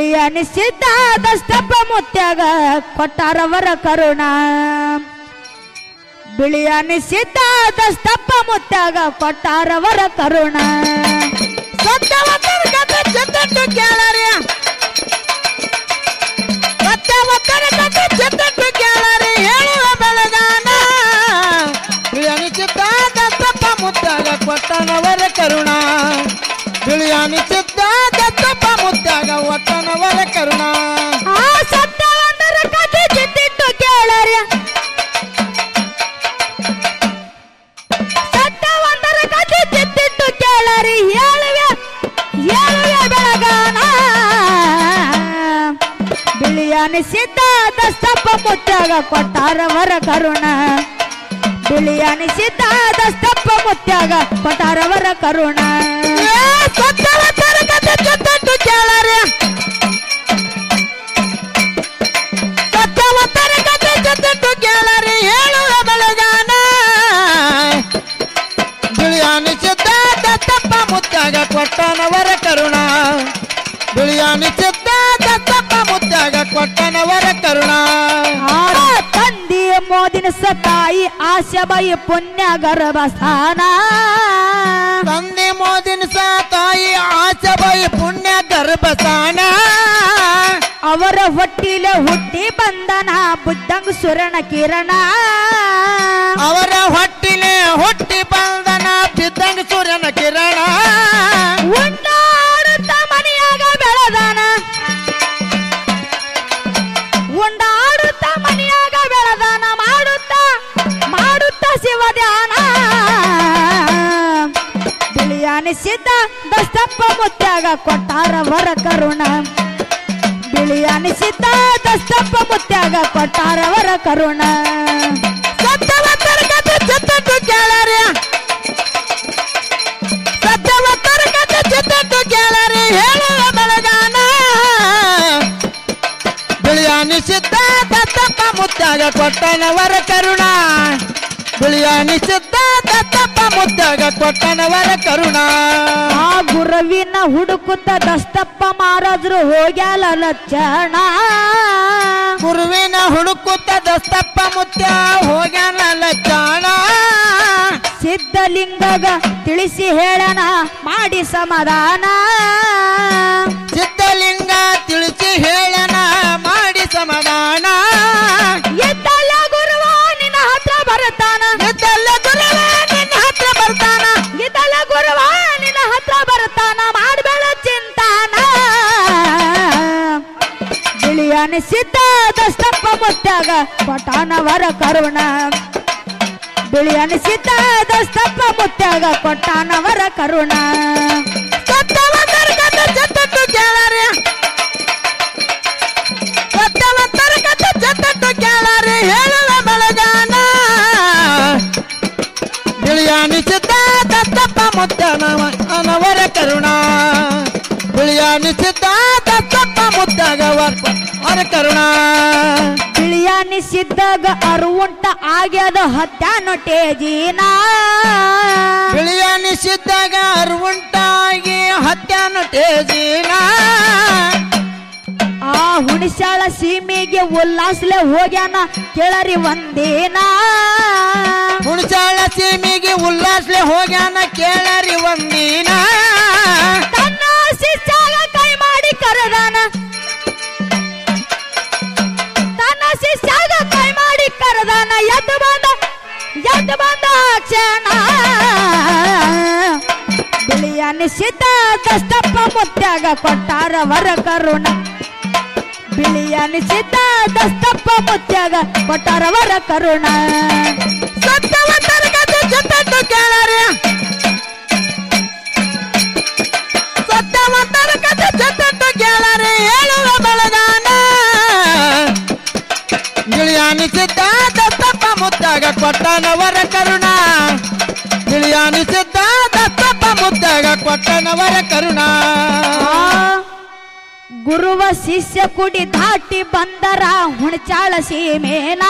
ಬಿಳಿ ಅನಿಸಿದ್ದ ದಸ್ತಪ್ಪ ಮುತ್ಯಾಗ ಕೊಟ್ಟಾರವರ ಕರುಣ ಬಿಳಿ ಅನಿಸಿದ್ದ ದಸ್ತಪ್ಪ ಮುತ್ಯಾಗ ಕೊಟ್ಟಾರವರ ಕರುಣ ಸತ್ಯವತ್ತರ ಕಥೆ ಚಿತ್ತಟ್ಟು ಕೇಳರಿ ಸತ್ಯವತ್ತರ ಕಥೆ ಚಿತ್ತಟ್ಟು ಕೇಳರಿ ಹೇಳುವ ಬೆಳಗಾನ ಬಿಳಿಯನಿಸಿದ್ದ ದತ್ತಪ್ಪ ಮುತ್ತಾಗ ಕೊಟ್ಟನವರ ಕರುಣ ಬಿಳಿಯನಿಸಿದ್ದ ದತ್ತಪ್ಪ ಮುತ್ತಾಗ ಒಟ್ಟನವರ ಕರುಣ ಆ ಸತ್ಯವಂತರ ಕಥೆ ಚಿತ್ತಿಟ್ಟು ಕೇಳರಿ ಸತ್ಯವಂತರ ಕಥೆ ಚಿತ್ತಿಟ್ಟು ಕೇಳರಿ ಹೇಳುವೆ ಹೇಳುವೆ ಬೆಳಗಾನ ಬಿಳಿ ಅನಿಸಿದ್ದ ದಸ್ತಪ್ಪ ಮುತ್ಯಾಗ ಕೊಟ್ಟಾರವರ ಕರುಣ ಬಿಳಿ ಅನಿಸಿದ್ದ ದಸ್ತಪ್ಪ ಮುತ್ಯಾಗ ಕೊಟ್ಟಾರವರ ಕರುಣ ಏ ಸತ್ಯವತ್ತರ ಕಥೆ ಚಿತ್ತಟ್ಟು ಕೇಳರಿ ಸತ್ಯವತ್ತರ ಕಥೆ ಚಿತ್ತಟ್ಟು ಕೇಳರಿ ಹೇಳುವ ಬೆಳಗಾನ ಬಿಳಿಯಾನಿಸಿದ್ದ ದತ್ತಪ್ಪ ಮುತ್ತಾಗ ಕೊಟ್ಟನವರ ಕರುಣ ಬಿಳಿಯಾನಿಸಿದ್ದ ದತ್ತಪ್ಪ ಮುತ್ತಾಗ ಕೊಟ್ಟನವರ ಕರುಣ ಆರ ತಂದಿ ಮೋದಿನ ಸತಾಯಿ ಆಶಬಾಯಿ ಪುಣ್ಯ ಗರ್ಭಸ್ಥಾನ ತಂದೆ ಮೋದಿನ ಸಾ ತಾಯಿ ಆಚಬಾಯಿ ಪುಣ್ಯ ಗರ್ಭಸಾನ ಅವರ ಹೊಟ್ಟಿಲೆ ಹುಟ್ಟಿ ಬಂದನ ಬುದ್ಧಂಗ ಸುರಣ ಕಿರಣ ಅವರ ಹೊಟ್ಟಿಲೆ ಹುಟ್ಟಿ ಬಂದನ ಬಿದ್ದಂಗ ಸೂರ್ಯನ ಕಿರಣ ಉಂಡಾಡುತ್ತ ಮನೆಯಾಗ ಬೆಳೆದಾನ ಉಂಡಾಡುತ್ತ ಮನೆಯಾಗ ಬೆಳೆದಾನ ಮಾಡುತ್ತ ಮಾಡುತ್ತ ಶಿವ ಧ್ಯಾನ ಬಿಳಿ ಅನಿಸಿದ್ದ ದಸ್ತಪ್ಪ ಮುತ್ಯಾಗ ಕೊಟ್ಟಾರ ವರ ಕರುಣ ಬಿಳಿ ಅನಿಸಿದ್ದ ದಸ್ತಪ್ಪ ಮುತ್ಯಾಗ ಕೊಟ್ಟಾರ ವರ ಕರುಣ ಸತ್ಯವತ್ತರ ಕಥೆ ಚಿತ್ತಟ್ಟು ಕೇಳರಿ ಸತ್ಯವತ್ತರ ಕಥೆ ಚಿತ್ತಟ್ಟು ಕೇಳರಿ ಹೇಳುವ ಬೆಳಗಾನ ಬಿಳಿಯಾನಿಸಿದ್ದ ದತ್ತಪ್ಪ ಮುತ್ತಾಗ ಕೊಟ್ಟನವರ ಕರುಣ ಬಿಳಿಯಾನಿಸಿದ್ದ ದತ್ತಪ್ಪ ಮುತ್ತಾಗ ಕೊಟ್ಟನವರ ಕರುಣ ಆ ಗುರುವಿನ ಹುಡುಕುತ್ತ ದಸ್ತಪ್ಪ ಮಹಾರಾಜರು ಹೋಗ್ಯಾಲ ಲಕ್ಷಣ ಗುರುವಿನ ಹುಡುಕುತ್ತ ದಸ್ತಪ್ಪ ಮುತ್ಯ ಹೋಗ್ಯಾನ ಲಚ್ಚಾಣ ಸಿದ್ಧಲಿಂಗಗ ತಿಳಿಸಿ ಹೇಳಣ ಮಾಡಿ ಸಮಾಧಾನ ಸಿದ್ಧಲಿಂಗ ತಿಳಿಸಿ ಹೇಳನ ಮಾಡಿ ಸಮಾಧಾನ ಎದ್ದಲ್ಲ ಗುರುವ ನಿನ್ನ ಹತ್ರ ಬರುತ್ತಾನ ಎದ್ದಲ್ಲ ಗುರುವ ನಿನ್ನ ಹತ್ರ ಬರ್ತಾನ ಎದ್ದಲ್ಲ ಗುರುವ ನಿನ್ನ ಹತ್ರ ಬರುತ್ತಾನ ಮಾಡಬೇಡ ಚಿಂತಾನ ಬಿಳಿ ಅನಿಸಿದ್ದ ದಸ್ತಪ್ಪ ಮುತ್ತಾಗ ಕೊಟ್ಟಾನವರ ಕರುಣ ಬಿಳಿ ಅನಿಸಿದ್ದ ದಸ್ತಪ್ಪ ಮುತ್ತಾಗ ಕೊಟ್ಟಾನವರ ಕರುಣ ಸತ್ಯವತ್ತರ ಕಥೆ ಚತ್ತಟ್ಟು ಕೇಳಾರಿ ಸತ್ಯವತ್ತರ ಕಥೆ ಚತ್ತಟ್ಟು ಕೇಳಾರಿ ಹೇಳುವ ಬೆಳಗಾನ ಬಿಳಿಯಾನಿಸಿದ್ದ ದತ್ತಪ್ಪ ಮುತ್ತನವ ಅನವರ ಕರುಣ ಬಿಳಿಯಾನಿಸಿದ್ದ ದತ್ತಪ್ಪ ಮುತ್ತಗವರ ಅವರ ಕರುಣ ಬಿಳಿಯಾನಿಸಿದ್ದಾಗ ಅರುವುಂಟ ಆಗ್ಯದ ಹತ್ಯಾನು ಟೇಜಿನ ಬಿಳಿಯಾನಿಸಿದ್ದಾಗ ಅರುವುಂಟಾಗಿ ಹತ್ಯಾನು ಟೇಜಿನ ಆ ಹುಣಸಾಳ ಸೀಮೆಗೆ ಉಲ್ಲಾಸ್ಲೆ ಹೋಗ್ಯಾನ ಕೇಳರಿ ಒಂದೇನ ಹುಣಸಾಳ ಸೀಮಿಗೆ ಉಲ್ಲಾಸ್ಲೆ ಹೋಗ್ಯಾನ ಕೇಳರಿ ಒಂದಿನ ತನ್ನ ಶಿಷ್ಯಾಗ ಕೈ ಮಾಡಿ ಕರೆದಾನ ತನ್ನ ಶಿಷ್ಯಾಗ ಕೈ ಮಾಡಿ ಕರೆದಾನ ಎದ್ದು ಬಂದ ಎದ್ದು ಬಂದ ಕ್ಷಣ ಬಿಳಿ ಅನಿಸಿದ್ದ ದಸ್ತಪ್ಪ ಮುತ್ಯಾಗ ಕೊಟ್ಟಾರ ವರ ಕರುಣ ಬಿಳಿ ಅನಿಸಿದ್ದ ದಸ್ತಪ್ಪ ಮುತ್ಯಾಗ ಕೊಟ್ಟಾರ ವರ ಕರುಣ ಸತ್ಯವತ್ತರ ಕಥೆ ಚಿತ್ತಟ್ಟು ಕೇಳರಿ ಸತ್ಯವತ್ತರ ಕಥೆ ಚಿತ್ತಟ್ಟು ಕೇಳರಿ ಹೇಳುವ ಬೆಳಗಾನ ಗಿಳಿಯಾನಿಸಿದ್ದ ದತ್ತಪ್ಪ ಮುತ್ತಾಗ ಕೊಟ್ಟನವರ ಕರುಣ ಗಿಳಿಯಾನಿಸಿದ್ದ ದತ್ತಪ್ಪ ಮುತ್ತಾಗ ಕೊಟ್ಟನವರ ಕರುಣ ಗುರುವ ಶಿಷ್ಯ ಕುಡಿ ದಾಟಿ ಬಂದರ ಹುಣಚಾಳ ಸೀಮೇನ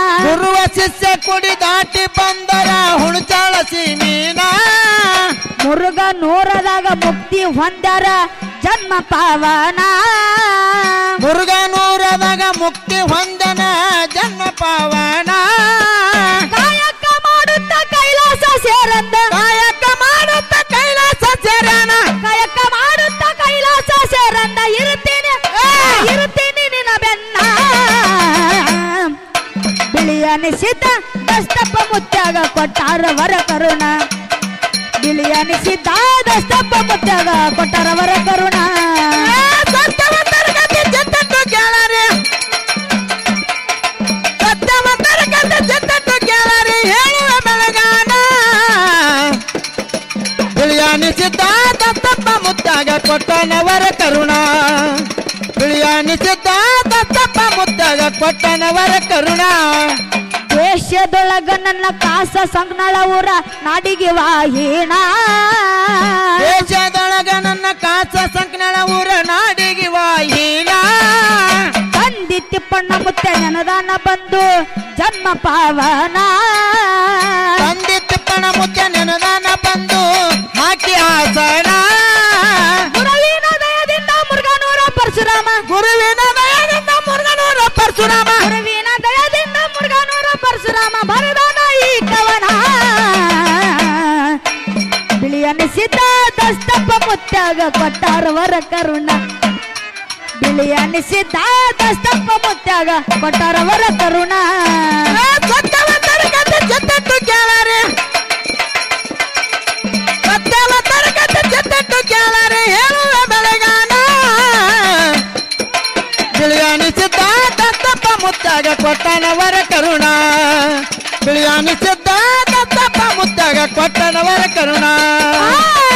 ಗುರುವ ಶಿಷ್ಯ ಕುಡಿ ದಾಟಿ ಬಂದರ ಹುಣಚಾಳ ಸೀಮೀನ ಮುರುಗ ನೂರದಾಗ ಮುಕ್ತಿ ಹೊಂದ್ಯಾರ ಜನ್ಮ ಪಾವನ ಮುರುಗನೂರದಾಗ ಮುಕ್ತಿ ಹೊಂದನ ಜನ್ಮ ಪಾವನ ಕಾಯಕ ಮಾಡುತ್ತ ಕೈಲಾಸ ಸೇರಂದ ಕಾಯಕ ಮಾಡುತ್ತ ಕೈಲಾಸ ಸೇರನ ಕಾಯಕ ಮಾಡುತ್ತ ಕೈಲಾಸ ಸೇರಂದ ಇರುತ್ತೇನೆ ಇರುತ್ತೇನೆ ನಿನ್ನ ಬೆನ್ನ ಬಿಳಿಯ ನಿಷಿದ್ಧ ದಸ್ತಪ್ಪ ಮುತ್ಯಾಗ ಕೊಟ್ಟಾರ ವರ ಕರುಣ ಬಿಳಿಯ ನಿಷಿದ್ಧ ದಸ್ತಪ್ಪ ಮುತ್ಯಾಗ ಕೊಟ್ಟಾರ ವರ ಕರುಣ ಸತ್ಯವಂತರ ಕಥೆ ಜತ್ತಟ್ಟು ಕೇಳರಿ ಸತ್ಯವಂತರ ಕಥೆ ಜತ್ತಟ್ಟು ಕೇಳರಿ ಹೇಳುವ ಬೆಳಗಾನ ಬಿಳಿಯಾನಿಸಿದ್ದ ದತ್ತಪ್ಪ ಮುತ್ತಾಗ ಕೊಟ್ಟನವರ ಕರುಣ ಬಿಳಿಯಾನಿಸಿದ್ದ ದತ್ತಪ್ಪ ಮುತ್ತಾಗ ಕೊಟ್ಟನವರ ಕರುಣ ದೇಶದೊಳಗ ನನ್ನ ಕಾಸ ಸಂಗ್ನಳ ಊರ ನಾಡಿಗೆ ವಾಹಿಣ ದೇಶದೊಳಗ ನನ್ನ ಕಾಸ ಸಂಕನಳ ಊರ ನಾಡಿಗೆ ವಾಹಿನ ತಂದಿ ತಿಪ್ಪಣ್ಣ ಮುತ್ತೆ ನೆನದಾನ ಬಂದು ಜನ್ಮ ಪಾವನ ತಂದೆ ತಿಪ್ಪಣ ಮುಖ್ಯ ನೆನದಾನ ಬಂದು ಹಾಕಿ ಆಸನ ಗುರುವಿನ ದಯದಿಂದ ಮುರುಘನೂರ ಪರಶುರಾಮ ಗುರುವಿನ ದಯದಿಂದ ಮುರುಗನೂರ ಪರಶುರಾಮ ಗುರುವಿನ ದಯದಿಂದ ಮುರುಘನೂರ ಪರಶುರಾಮ ಬರೆದಾನ ಈ ಕವನ ಬಿಳಿ ಅನಿಸಿದ್ದ ದಸ್ತಪ್ಪ ಮುತ್ಯಾಗ ಕೊಟ್ಟಾರ ವರ ಕರುಣ ಬಿಳಿ ಅನಿಸಿದ್ದ ದಸ್ತಪ್ಪ ಮುತ್ಯಾಗ ಕೊಟ್ಟಾರ ವರ ಕರುಣ ಸತ್ಯವಂತರ ಕಥೆ ಜತ್ತಟ್ಟು ಕೇಳಾರೆ ಸತ್ಯವಂತರ ಕಥೆ ಜತ್ತಟ್ಟು ಕೇಳಾರೆ ಹೇಳುವ ಬೆಳಗಾನ ಬಿಳಿಯಾನಿಸಿದ್ದ ದತ್ತಪ್ಪ ಮುತ್ತಾಗ ಕೊಟ್ಟನವರ ಕರುಣ ಬಿಳಿಯಾನಿಸಿದ್ದ ದತ್ತಪ್ಪ ಮುತ್ತಾಗ ಕೊಟ್ಟನವರ ಕರುಣ ಆ